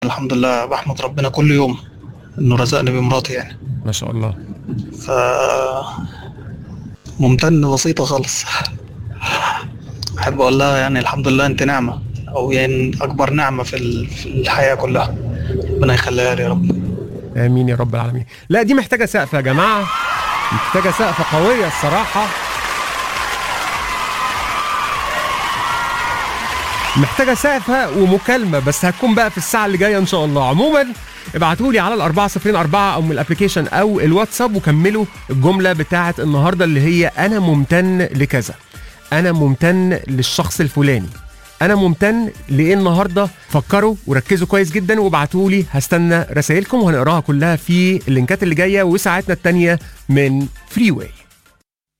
الحمد لله بحمد ربنا كل يوم انه رزقني بمراتي يعني ما شاء الله ف ممتن بسيطة خالص أحب أقول لها يعني الحمد لله أنت نعمة أو يعني أكبر نعمة في ال- في الحياة كلها ربنا يخليها لي يا رب امين يا رب العالمين لا دي محتاجه سقف يا جماعه محتاجه سقفه قويه الصراحه محتاجه سقفه ومكالمه بس هتكون بقى في الساعه اللي جايه ان شاء الله عموما ابعتوا لي على الأربعة صفرين أربعة أو من الأبليكيشن أو الواتساب وكملوا الجملة بتاعت النهاردة اللي هي أنا ممتن لكذا أنا ممتن للشخص الفلاني أنا ممتن لإيه النهاردة فكروا وركزوا كويس جدا وابعتوا لي هستنى رسائلكم وهنقراها كلها في اللينكات اللي جاية وساعتنا التانية من فري واي